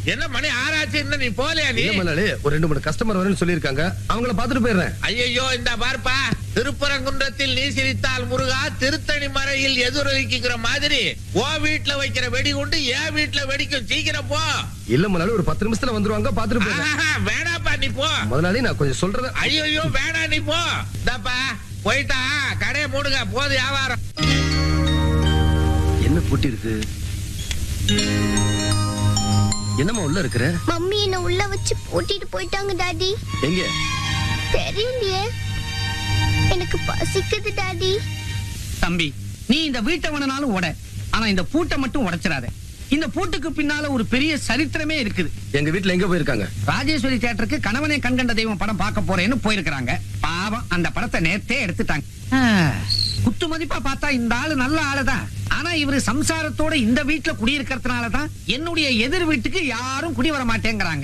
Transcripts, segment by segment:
என்ன மணி ஆறாச்சு இன்னும் நீ போலையா நீ இல்ல முதலாளி ஒரு ரெண்டு மூணு கஸ்டமர் வரேன்னு சொல்லியிருக்காங்க அவங்கள பாத்துட்டு போயிடுறேன் ஐயோ இந்த பார்ப்பா திருப்பரங்குன்றத்தில் நீ சிரித்தால் முருகா திருத்தணி மறையில் எதிரொலிக்கிற மாதிரி ஓ வீட்டுல வைக்கிற வெடிகுண்டு என் வீட்டுல வெடிக்கும் சீக்கிரம் போ இல்ல முதலாளி ஒரு பத்து நிமிஷத்துல வந்துருவாங்க பாத்துட்டு போயிடுறேன் ஆஹா, வேணாப்பா நீ போ முதலாளி நான் கொஞ்சம் சொல்றத ஐயோ வேணா நீ போ இந்தாப்பா போயிட்டா கடையை மூடுங்க போது வியாபாரம் என்ன பூட்டி இருக்கு என்னம்மா உள்ள இருக்கிற மம்மி என்ன உள்ள வச்சு பூட்டிட்டு போயிட்டாங்க டாடி எங்க தெரியலையே எனக்கு பசிக்குது டாடி தம்பி நீ இந்த வீட்டை வேணாலும் உட ஆனா இந்த பூட்டை மட்டும் உடைச்சிடாத இந்த பூட்டுக்கு பின்னால ஒரு பெரிய சரித்திரமே இருக்குது எங்க வீட்டுல எங்க போயிருக்காங்க ராஜேஸ்வரி தியேட்டருக்கு கணவனே கண்கண்ட தெய்வம் படம் பார்க்க போறேன்னு போயிருக்கிறாங்க பாவம் அந்த படத்தை நேத்தே எடுத்துட்டாங்க ஆ, குத்து மதிப்பா பார்த்தா இந்த ஆளு நல்ல ஆளுதான் ஆனா இவரு சம்சாரத்தோட இந்த வீட்டுல குடியிருக்கிறதுனால தான் என்னுடைய எதிர் வீட்டுக்கு யாரும் குடி வர மாட்டேங்கிறாங்க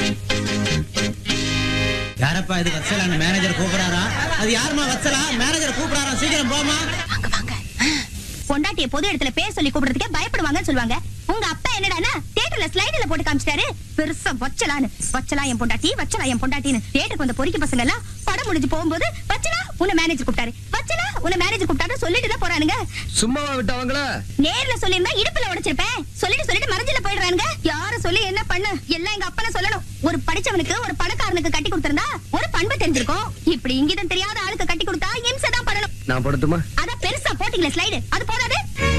யாரப்பா இது வத்சலான்னு மேனேஜர் கூப்பிடாரா அது யாருமா வத்சலா மேனேஜர் கூப்பிடாரா சீக்கிரம் போமா வாங்க வாங்க பொண்டாட்டிய பொது இடத்துல பேர் சொல்லி கூப்பிடுறதுக்கே பயப்படுவாங்கன்னு சொல்லுவாங்க உங்க அப்பா என்னடான்னா தியேட்டர்ல ஸ்லைடுல போட்டு காமிச்சிட்டாரு பெருசா வச்சலான்னு வச்சலா என் பொண்டாட்டி வச்சலா என் பொண்டாட்டின்னு தியேட்டருக்கு வந்த பொறிக்க பசங்க எல்லாம் படம் முடிஞ்சு போகும்போது வச்சலா உன்னை மேனேஜர் கூப்பிட்டாரு வச்சலா உன்னை மேனேஜர் கூப்பிட்டாரு சொல்லிட்டு தான் போறானுங்க சும்மாவா விட்டாங்களா நேர்ல சொல்லியிருந்தா இடுப்புல உடைச்சிருப்பேன் சொல்லிட்டு சொல்லிட்டு மறைஞ்சில போயிடுறானுங்க யார சொல்லி என்ன பண்ணு எல்லாம் எங்க அப்பனை சொல்லணும் ஒரு படிச்சவனுக்கு ஒரு பணக்காரனுக்கு கட்டி கொடுத்திருந்தா ஒரு பண்பு தெரிஞ்சிருக்கும் இப்படி இங்கிதம் தெரியாத ஆளுக்கு கட்டி கொடுத்தா இம்சை தான் பண்ணணும் நான் படட்டுமா அதான் பெருசா போட்டீங்களே ஸ்லைடு அது போதாது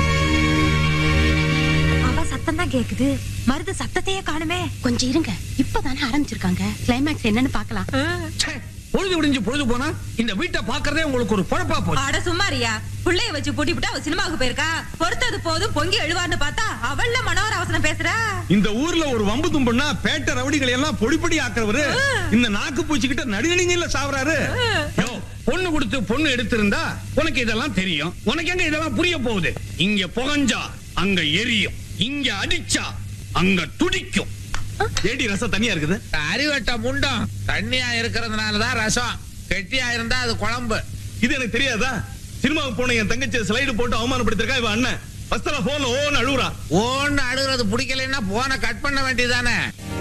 அவ சத்தம் தான் கேக்குது மருது சத்தத்தையே காணுமே கொஞ்சம் இருங்க இப்பதானே ஆரம்பிச்சிருக்காங்க கிளைமேக்ஸ் என்னன்னு பாக்கலாம் ச்சே, பொழுது விடிஞ்சு பொழுது போனா இந்த வீட்டை பாக்குறதே உங்களுக்கு ஒரு பொழப்பா போச்சு அட சும்மாரியா புள்ளைய வச்சு பூட்டி விட்டு அவ சினிமாவுக்கு போயிருக்கா பொறுத்தது போதும் பொங்கி எழுவான்னு பார்த்தா அவள்ல மனோகர அவசரம் பேசுறா இந்த ஊர்ல ஒரு வம்பு தும்புன்னா பேட்ட ரவுடிகளை எல்லாம் பொடி பொடி ஆக்குறவரு இந்த நாக்கு பூச்சிக்கிட்ட நடுநடுங்கல சாவறாரு யோ, பொண்ணு கொடுத்து பொண்ணு எடுத்திருந்தா உனக்கு இதெல்லாம் தெரியும் உனக்கு எங்க இதெல்லாம் புரிய போகுது இங்க புகஞ்சா அங்க எரியும் இங்க அடிச்சா அங்க துடிக்கும் ஏடி ரசம் தனியா இருக்குது அறிவட்ட முண்டம் தண்ணியா இருக்கிறதுனாலதான் ரசம் கெட்டியா இருந்தா அது குழம்பு இது எனக்கு தெரியாதா சினிமாவுக்கு போன என் தங்கச்சி ஸ்லைடு போட்டு அவமானப்படுத்திருக்கா இவன் அண்ணன் பஸ்தல போன்ல ஓன்னு அழுவுறா ஓன்னு அழுகுறது பிடிக்கலைன்னா போன கட் பண்ண வேண்டியதானே